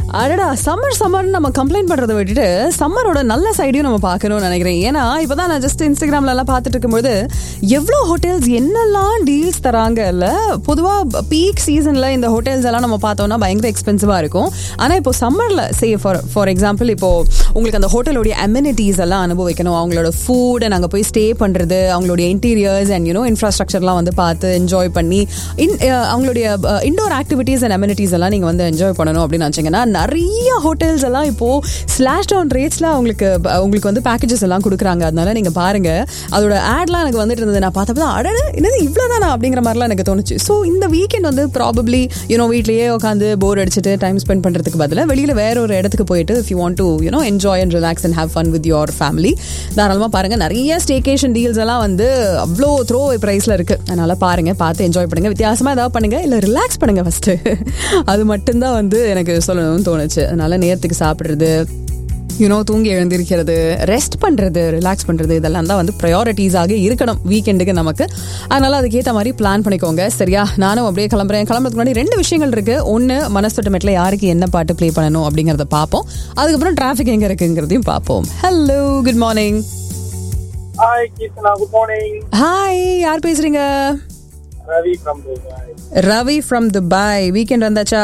அடடா சம்மர் சம்மர்னு நம்ம கம்ப்ளைண்ட் பண்றதை விட்டுட்டு சம்மரோட நல்ல சைடையும் நம்ம பார்க்கணும்னு நினைக்கிறேன் ஏன்னா இப்பதான் நான் ஜஸ்ட் இன்ஸ்டாகிராம்ல எல்லாம் பார்த்துட்டு இருக்கும்போது எவ்வளோ ஹோட்டல்ஸ் என்னெல்லாம் டீல்ஸ் தராங்க இல்ல பொதுவா பீக் சீசன்ல இந்த ஹோட்டல்ஸ் எல்லாம் நம்ம பார்த்தோம்னா பயங்கர எக்ஸ்பென்சிவா இருக்கும் ஆனா இப்போ சம்மர்ல சே ஃபார் ஃபார் எக்ஸாம்பிள் இப்போ உங்களுக்கு அந்த ஹோட்டலோடைய அமெனிட்டிஸ் எல்லாம் அனுபவிக்கணும் அவங்களோட ஃபுட் அண்ட் அங்கே போய் ஸ்டே பண்றது அவங்களுடைய இன்டீரியர்ஸ் அண்ட் யூனோ இன்ஃப்ராஸ்ட்ரக்சர்லாம் வந்து பார்த்து என்ஜாய் பண்ணி இன் அவங்களுடைய இண்டோர் ஆக்டிவிட்டீஸ் அண்ட் அமெனிட்டிஸ் எல்லாம் நீங்க வந்து என்ஜாய் பண்ணணும் அப்படின்னு நினச்சிங்கன்னா நிறைய ஹோட்டல்ஸ் எல்லாம் இப்போ ஸ்லாஷ் டவுன் ரேட்ஸ்ல அவங்களுக்கு உங்களுக்கு வந்து பேக்கேஜஸ் எல்லாம் கொடுக்குறாங்க அதனால நீங்க பாருங்க அதோட ஆட்லாம் எனக்கு வந்துட்டு இருந்தது நான் பார்த்தப்ப தான் அடட என்னது இவ்வளோதானா அப்படிங்கிற மாதிரிலாம் எனக்கு தோணுச்சு ஸோ இந்த வீக்கெண்ட் வந்து ப்ராபப்ளி யூனோ வீட்லயே உட்காந்து போர் அடிச்சுட்டு டைம் ஸ்பெண்ட் பண்றதுக்கு பதிலாக வெளியில வேற ஒரு இடத்துக்கு போயிட்டு if you want to you know enjoy and relax and have fun with your family தாராளமாக பாருங்க நிறைய ஸ்டேகேஷன் டீல்ஸ் எல்லாம் வந்து அவ்வளோ த்ரோ ப்ரைஸ்ல இருக்கு அதனால பாருங்க பார்த்து என்ஜாய் பண்ணுங்க வித்தியாசமா ஏதாவது பண்ணுங்க இல்லை ரிலாக்ஸ் பண்ணுங்க ஃபர்ஸ்ட் அது மட்டும்தான் வந்து எனக்கு சொல்லணும்னு தோணுச்சு அதனால நேரத்துக்கு சாப்பிட்றது யூனோ தூங்கி எழுந்திருக்கிறது ரெஸ்ட் பண்ணுறது ரிலாக்ஸ் பண்ணுறது இதெல்லாம் தான் வந்து ப்ரையாரிட்டிஸாக இருக்கணும் வீக்கெண்டுக்கு நமக்கு அதனால அதுக்கேற்ற மாதிரி பிளான் பண்ணிக்கோங்க சரியா நானும் அப்படியே கிளம்புறேன் கிளம்புறதுக்கு முன்னாடி ரெண்டு விஷயங்கள் இருக்கு ஒன்று மனசொட்டமெட்டில் யாருக்கு என்ன பாட்டு ப்ளே பண்ணணும் அப்படிங்கிறத பார்ப்போம் அதுக்கப்புறம் டிராஃபிக் எங்கே இருக்குங்கிறதையும் பார்ப்போம் hello good morning hi Keerthana good morning hi யார் பேசுறீங்க Ravi from Dubai Ravi from Dubai weekend வந்தாச்சா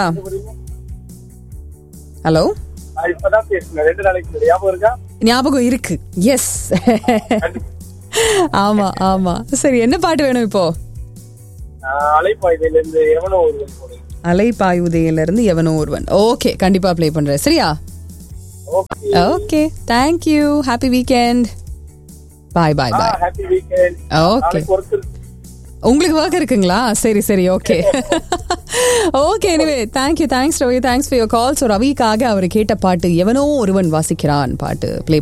ஹலோ நான் இப்பதான் பேசுனேன் ரெண்டு நாளைக்கு முன்னாடி ஞாபகம் இருக்கா ஞாபகம் இருக்கு எஸ் ஆமா ஆமா சரி என்ன பாட்டு வேணும் இப்போ நான் அலைப்பாய்தையில இருந்து எவனோ ஒருவன் போனேன் அலைப்பாயுதையில இருந்து எவனோ ஒருவன் ஓகே கண்டிப்பா ப்ளே பண்றேன் சரியா okay okay thank you happy weekend bye bye bye happy weekend okay நாளைக்கு ஒர்க் உங்களுக்கு ஒர்க் இருக்குங்களா சரி சரி okay okay anyway thank you thanks Ravi thanks for your call so ரவிக்காக அவர் கேட்ட பாட்டு எவனோ ஒருவன் வாசிக்கிறான் பாட்டு ப்ளே